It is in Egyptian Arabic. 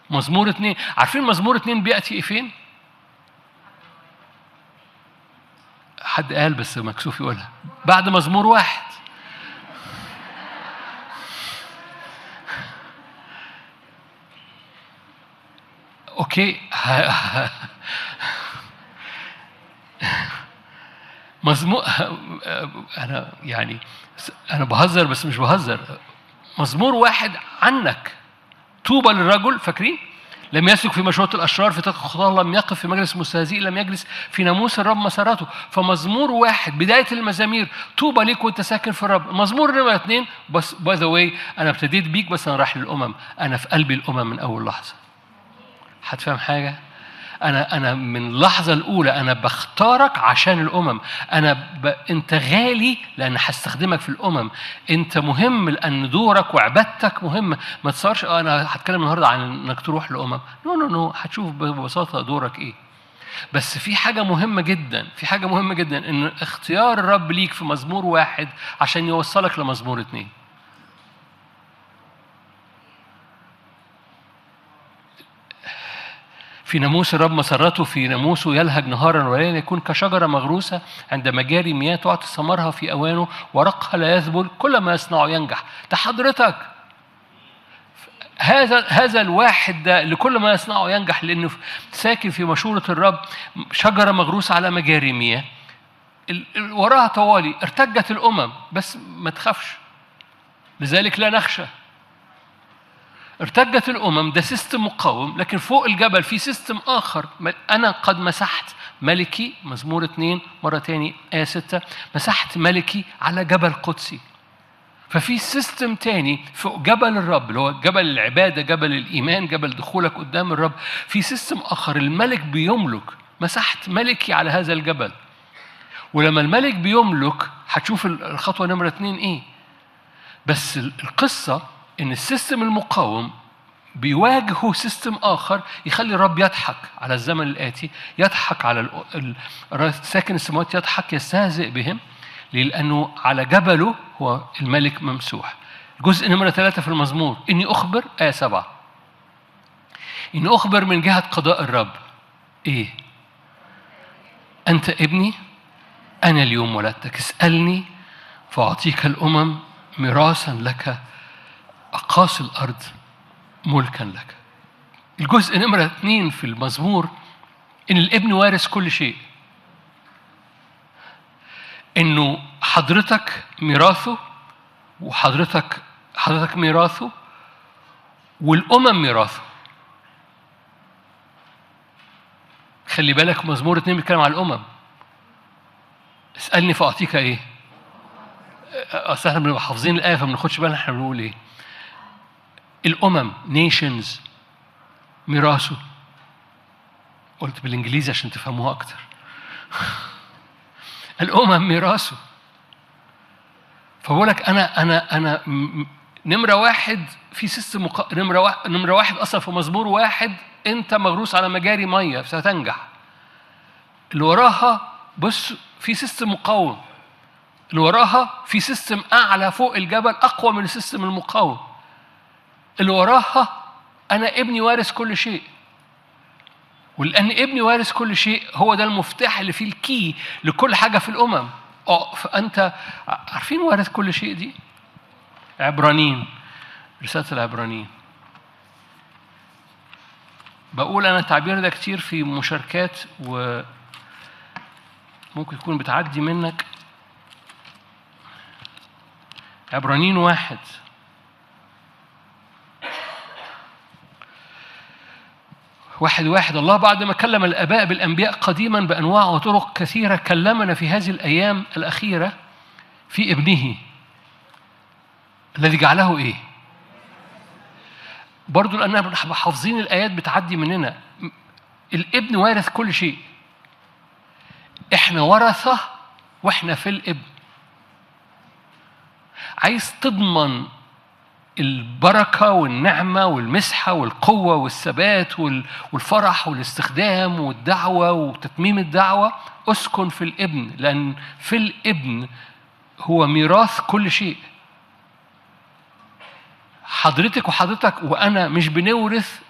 مزمور اتنين عارفين مزمور اتنين بيأتي إيه فين؟ حد قال بس مكسوف يقولها بعد مزمور واحد اوكي مزمور انا يعني انا بهزر بس مش بهزر مزمور واحد عنك طوبى للرجل فاكرين لم يسلك في مشورة الأشرار في طريق الخطاة لم يقف في مجلس المستهزئين لم يجلس في ناموس الرب مساراته فمزمور واحد بداية المزامير طوبى ليك وأنت ساكن في الرب مزمور نمرة اثنين بس باي ذا واي أنا ابتديت بيك بس أنا رايح للأمم أنا في قلبي الأمم من أول لحظة هتفهم حاجة؟ أنا أنا من اللحظة الأولى أنا بختارك عشان الأمم، أنا ب... أنت غالي لأن هستخدمك في الأمم، أنت مهم لأن دورك وعبادتك مهمة، ما تصارش آه أنا هتكلم النهاردة عن إنك تروح لأمم، نو نو نو هتشوف ببساطة دورك إيه. بس في حاجة مهمة جدا، في حاجة مهمة جدا إن اختيار الرب ليك في مزمور واحد عشان يوصلك لمزمور اتنين. في ناموس الرب مسرته في ناموسه يلهج نهارا وليلا يكون كشجرة مغروسة عند مجاري مياه تعطي ثمرها في أوانه ورقها لا يذبل كل ما يصنعه ينجح ده حضرتك هذا هذا الواحد ده اللي كل ما يصنعه ينجح لأنه ساكن في مشورة الرب شجرة مغروسة على مجاري مياه وراها طوالي ارتجت الأمم بس ما تخافش لذلك لا نخشى ارتجت الأمم ده سيستم مقاوم لكن فوق الجبل في سيستم آخر أنا قد مسحت ملكي مزمور اثنين مرة تاني آية ستة مسحت ملكي على جبل قدسي ففي سيستم تاني فوق جبل الرب اللي هو جبل العبادة جبل الإيمان جبل دخولك قدام الرب في سيستم آخر الملك بيملك مسحت ملكي على هذا الجبل ولما الملك بيملك هتشوف الخطوة نمرة اتنين إيه بس القصة ان السيستم المقاوم بيواجهه سيستم اخر يخلي الرب يضحك على الزمن الاتي يضحك على ساكن السماوات يضحك يستهزئ بهم لانه على جبله هو الملك ممسوح جزء نمرة ثلاثة في المزمور إني أخبر آية سبعة إني أخبر من جهة قضاء الرب إيه أنت ابني أنا اليوم ولدتك اسألني فأعطيك الأمم ميراثا لك أقاصي الأرض ملكا لك الجزء نمرة اثنين في المزمور إن الابن وارث كل شيء إنه حضرتك ميراثه وحضرتك حضرتك ميراثه والأمم ميراثه خلي بالك مزمور اتنين بيتكلم على الأمم اسألني فأعطيك إيه؟ أصل احنا بنبقى حافظين الآية فما بناخدش بالنا احنا بنقول إيه؟ الأمم نيشنز ميراثه قلت بالإنجليزي عشان تفهموها أكتر الأمم ميراثه فبقول لك أنا أنا أنا نمرة واحد في سيستم مق... نمرة واحد نمرة واحد أصلا في مزمور واحد أنت مغروس على مجاري مية ستنجح اللي وراها بص في سيستم مقاوم اللي وراها في سيستم أعلى فوق الجبل أقوى من السيستم المقاوم اللي وراها أنا ابني وارث كل شيء ولأن ابني وارث كل شيء هو ده المفتاح اللي فيه الكي لكل حاجة في الأمم اه فأنت عارفين وارث كل شيء دي؟ عبرانيين رسالة العبرانيين بقول أنا التعبير ده كتير في مشاركات و ممكن تكون بتعدي منك عبرانيين واحد واحد واحد الله بعد ما كلم الآباء بالأنبياء قديما بأنواع وطرق كثيرة كلمنا في هذه الأيام الأخيرة في ابنه الذي جعله إيه؟ برضو لأننا حافظين الآيات بتعدي مننا الابن وارث كل شيء احنا ورثة واحنا في الابن عايز تضمن البركة والنعمة والمسحة والقوة والثبات والفرح والاستخدام والدعوة وتتميم الدعوة اسكن في الابن لأن في الابن هو ميراث كل شيء حضرتك وحضرتك وأنا مش بنورث